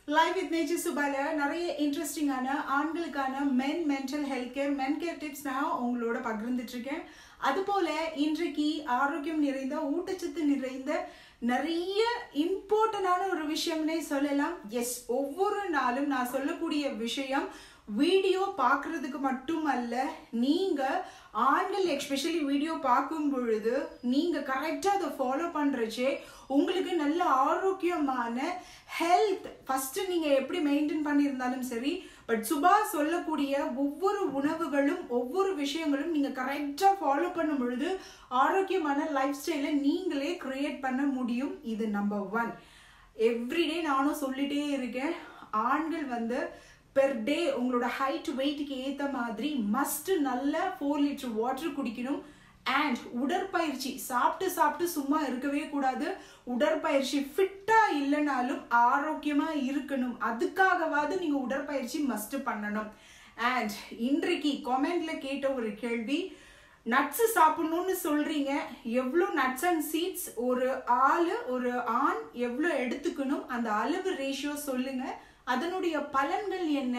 live with nature சுபால நிறைய இன்ட்ரெஸ்டிங்கான ஆண்களுக்கான men mental health care men care tips நான் உங்களோட பகிர்ந்துட்டு இருக்கேன் அதுபோல இன்றைக்கு ஆரோக்கியம் நிறைந்த ஊட்டச்சத்து நிறைந்த நிறைய இம்பார்ட்டண்டான ஒரு விஷயம்னே சொல்லலாம் எஸ் ஒவ்வொரு நாளும் நான் சொல்லக்கூடிய விஷயம் வீடியோ பார்க்கறதுக்கு மட்டும் அல்ல நீங்க ஆண்கள் எஸ்பெஷலி வீடியோ பார்க்கும் பொழுது நீங்க கரெக்டா அதை ஃபாலோ பண்றச்சே உங்களுக்கு நல்ல ஆரோக்கியமான ஹெல்த் ஃபர்ஸ்ட் நீங்க எப்படி மெயின்டைன் பண்ணியிருந்தாலும் சரி பட் சுபா சொல்லக்கூடிய ஒவ்வொரு உணவுகளும் ஒவ்வொரு விஷயங்களும் நீங்க கரெக்டா ஃபாலோ பண்ணும் பொழுது ஆரோக்கியமான லைஃப் ஸ்டைலை நீங்களே கிரியேட் பண்ண முடியும் இது நம்பர் ஒன் எவ்ரிடே நானும் சொல்லிட்டே இருக்கேன் ஆண்கள் வந்து பெர் டே உங்களோட ஹைட் வெயிட்டுக்கு ஏற்ற மாதிரி மஸ்ட் நல்ல ஃபோர் லிட்டர் வாட்டர் குடிக்கணும் அண்ட் உடற்பயிற்சி சாப்பிட்டு சாப்பிட்டு சும்மா இருக்கவே கூடாது உடற்பயிற்சி ஃபிட்டா இல்லைனாலும் ஆரோக்கியமா இருக்கணும் அதுக்காகவாவது நீங்க உடற்பயிற்சி மஸ்ட் பண்ணணும் அண்ட் இன்றைக்கு கமெண்ட்ல கேட்ட ஒரு கேள்வி நட்ஸ் சாப்பிடணும்னு சொல்றீங்க எவ்வளோ நட்ஸ் அண்ட் சீட்ஸ் ஒரு ஆளு ஒரு ஆண் எவ்வளோ எடுத்துக்கணும் அந்த அளவு ரேஷியோ சொல்லுங்க அதனுடைய பலன்கள் என்ன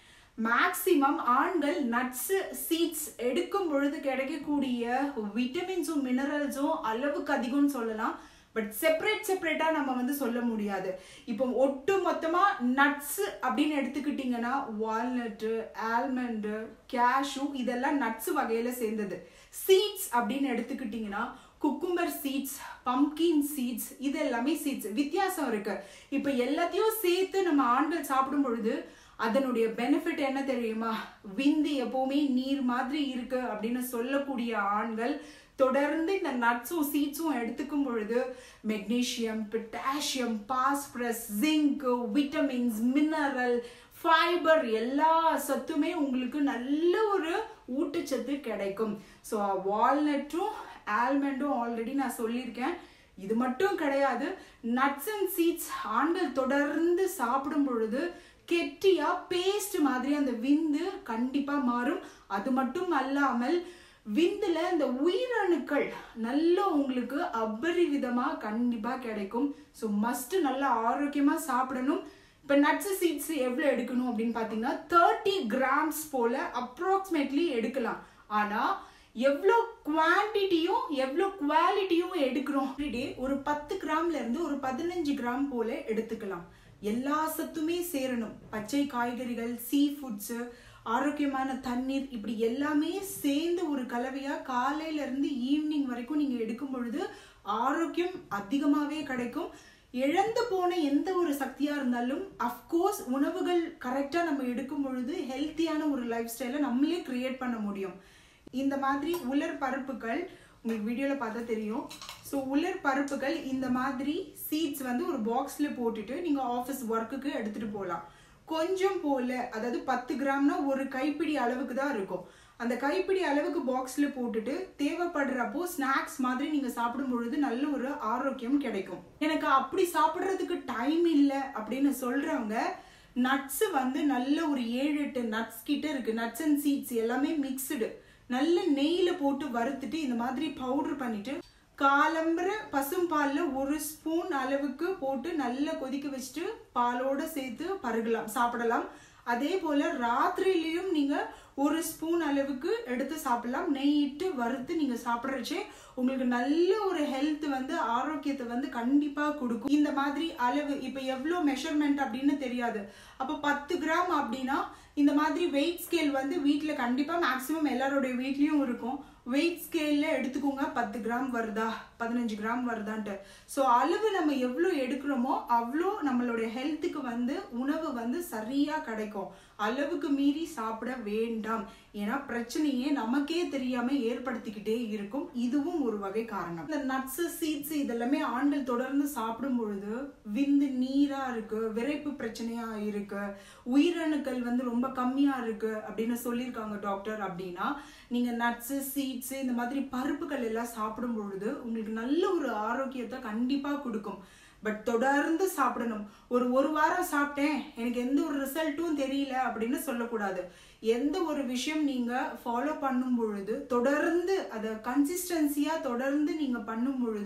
மேக்சிமம் ஆண்கள் நட்ஸ் சீட்ஸ் எடுக்கும் பொழுது கிடைக்கக்கூடிய விட்டமின்ஸும் மினரல்ஸும் அளவுக்கு அதிகம்னு சொல்லலாம் பட் செப்பரேட் செப்பரேட்டா நம்ம வந்து சொல்ல முடியாது இப்போ ஒட்டு மொத்தமா நட்ஸ் அப்படின்னு எடுத்துக்கிட்டீங்கன்னா வால்நட்டு ஆல்மண்டு கேஷு இதெல்லாம் நட்ஸ் வகையில சேர்ந்தது சீட்ஸ் அப்படின்னு எடுத்துக்கிட்டீங்கன்னா குக்கும்பர் சீட்ஸ் பம்கின் சீட்ஸ் இது எல்லாமே சீட்ஸ் வித்தியாசம் இருக்கு இப்போ எல்லாத்தையும் சேர்த்து நம்ம ஆண்கள் சாப்பிடும் பொழுது அதனுடைய பெனிஃபிட் என்ன தெரியுமா விந்து எப்பவுமே நீர் மாதிரி இருக்கு அப்படின்னு சொல்லக்கூடிய ஆண்கள் தொடர்ந்து இந்த நட்ஸும் சீட்ஸும் எடுத்துக்கும் பொழுது magnesium potassium phosphorus zinc vitamins mineral fibre எல்லா சத்துமே உங்களுக்கு நல்ல ஒரு ஊட்டச்சத்து கிடைக்கும் ஸோ வால்நட்டும் ஆல்மண்டும் ஆல்ரெடி நான் சொல்லியிருக்கேன் இது மட்டும் கிடையாது நட்ஸ் அண்ட் சீட்ஸ் ஆண்கள் தொடர்ந்து சாப்பிடும் பொழுது கெட்டியா பேஸ்ட் மாதிரி அந்த விந்து கண்டிப்பா மாறும் அது மட்டும் அல்லாமல் விந்துல இந்த உயிரணுக்கள் நல்ல உங்களுக்கு அபரிவிதமா கண்டிப்பா கிடைக்கும் ஸோ மஸ்ட் நல்லா ஆரோக்கியமா சாப்பிடணும் இப்போ நட்ஸ் சீட்ஸ் எவ்வளோ எடுக்கணும் அப்படின்னு பார்த்தீங்கன்னா தேர்ட்டி கிராம்ஸ் போல அப்ராக்சிமேட்லி எடுக்கலாம் ஆனால் எவ்வளோ குவான்டிட்டியும் எவ்வளோ குவாலிட்டியும் எடுக்கிறோம் டே ஒரு பத்து கிராம்ல இருந்து ஒரு பதினஞ்சு கிராம் போல எடுத்துக்கலாம் எல்லா சத்துமே சேரணும் பச்சை காய்கறிகள் சீ ஃபுட்ஸு ஆரோக்கியமான தண்ணீர் இப்படி எல்லாமே சேர்ந்து ஒரு கலவையா காலையில இருந்து ஈவினிங் வரைக்கும் நீங்க எடுக்கும் பொழுது ஆரோக்கியம் அதிகமாவே கிடைக்கும் இழந்து போன எந்த ஒரு சக்தியா இருந்தாலும் அஃப்கோர்ஸ் உணவுகள் கரெக்டா நம்ம எடுக்கும் பொழுது ஹெல்த்தியான ஒரு லைஃப் ஸ்டைலை நம்மளே கிரியேட் பண்ண முடியும் இந்த மாதிரி உலர் பருப்புகள் உங்களுக்கு வீடியோவில் பார்த்தா தெரியும் ஸோ உலர் பருப்புகள் இந்த மாதிரி சீட்ஸ் வந்து ஒரு பாக்ஸில் போட்டுட்டு நீங்கள் ஆஃபீஸ் ஒர்க்குக்கு எடுத்துகிட்டு போகலாம் கொஞ்சம் போல அதாவது பத்து கிராம்னா ஒரு கைப்பிடி அளவுக்கு தான் இருக்கும் அந்த கைப்பிடி அளவுக்கு பாக்ஸில் போட்டுட்டு தேவைப்படுறப்போ ஸ்நாக்ஸ் மாதிரி நீங்கள் சாப்பிடும் பொழுது நல்ல ஒரு ஆரோக்கியம் கிடைக்கும் எனக்கு அப்படி சாப்பிட்றதுக்கு டைம் இல்லை அப்படின்னு சொல்கிறவங்க நட்ஸ் வந்து நல்ல ஒரு ஏழு எட்டு நட்ஸ் கிட்ட இருக்கு நட்ஸ் அண்ட் சீட்ஸ் எல்லாமே மிக்ஸ்டு நல்ல நெய்யில போட்டு வறுத்துட்டு இந்த மாதிரி பவுடர் பண்ணிட்டு காலம்பர பசும் பாலில் ஒரு ஸ்பூன் அளவுக்கு போட்டு நல்லா கொதிக்க வச்சுட்டு பாலோட சேர்த்து பருகலாம் சாப்பிடலாம் அதே போல ராத்திரியிலையும் நீங்க ஒரு ஸ்பூன் அளவுக்கு எடுத்து சாப்பிடலாம் நெய் இட்டு வறுத்து நீங்க சாப்பிட்றச்சே உங்களுக்கு நல்ல ஒரு ஹெல்த் வந்து ஆரோக்கியத்தை வந்து கண்டிப்பா கொடுக்கும் இந்த மாதிரி அளவு இப்ப எவ்வளவு மெஷர்மெண்ட் அப்படின்னு தெரியாது அப்ப பத்து கிராம் அப்படின்னா இந்த மாதிரி வெயிட் ஸ்கேல் வந்து வீட்டில் கண்டிப்பாக மேக்ஸிமம் எல்லாருடைய வீட்லேயும் இருக்கும் வெயிட் ஸ்கேலில் எடுத்துக்கோங்க பத்து கிராம் வருதா பதினஞ்சு கிராம் வருதான்ட்டு ஸோ அளவு நம்ம எவ்வளோ எடுக்கிறோமோ அவ்வளோ நம்மளுடைய ஹெல்த்துக்கு வந்து உணவு வந்து சரியாக கிடைக்கும் அளவுக்கு மீறி சாப்பிட வேண்டாம் ஏன்னா பிரச்சனையே நமக்கே தெரியாம ஏற்படுத்திக்கிட்டே இருக்கும் இதுவும் ஒரு வகை காரணம் இந்த நட்ஸ் சீட்ஸ் இதெல்லாமே ஆண்கள் தொடர்ந்து சாப்பிடும் பொழுது விந்து நீரா இருக்கு விரைப்பு பிரச்சனையா இருக்கு உயிரணுக்கள் வந்து ரொம்ப கம்மியா இருக்கு அப்படின்னு சொல்லியிருக்காங்க டாக்டர் அப்படின்னா நீங்க நட்ஸ் சீட்ஸ் இந்த மாதிரி பருப்புகள் எல்லாம் சாப்பிடும் பொழுது உங்களுக்கு நல்ல ஒரு ஆரோக்கியத்தை கண்டிப்பா கொடுக்கும் பட் தொடர்ந்து சாப்பிடணும் ஒரு ஒரு வாரம் சாப்பிட்டேன் எனக்கு எந்த ஒரு ரிசல்ட்டும் தெரியல அப்படின்னு சொல்லக்கூடாது எந்த ஒரு விஷயம் நீங்க ஃபாலோ பண்ணும் பொழுது தொடர்ந்து அதை கன்சிஸ்டன்சியா தொடர்ந்து நீங்க பண்ணும் பொழுது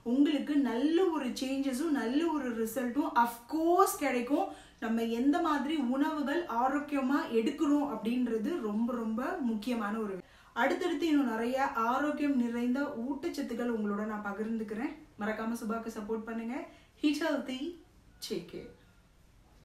உங்களுக்கு நல்ல ஒரு சேஞ்சஸும் நல்ல ஒரு ரிசல்ட்டும் அஃப்கோர்ஸ் கிடைக்கும் நம்ம எந்த மாதிரி உணவுகள் ஆரோக்கியமாக எடுக்கிறோம் அப்படின்றது ரொம்ப ரொம்ப முக்கியமான ஒரு அடுத்தடுத்து இன்னும் நிறைய ஆரோக்கியம் நிறைந்த ஊட்டச்சத்துக்கள் உங்களோட நான் பகிர்ந்துக்கிறேன் மறக்காம சுபாக்கு சப்போர்ட் பண்ணுங்க ஹீட் ஹெல்த்தி டேக் கேர்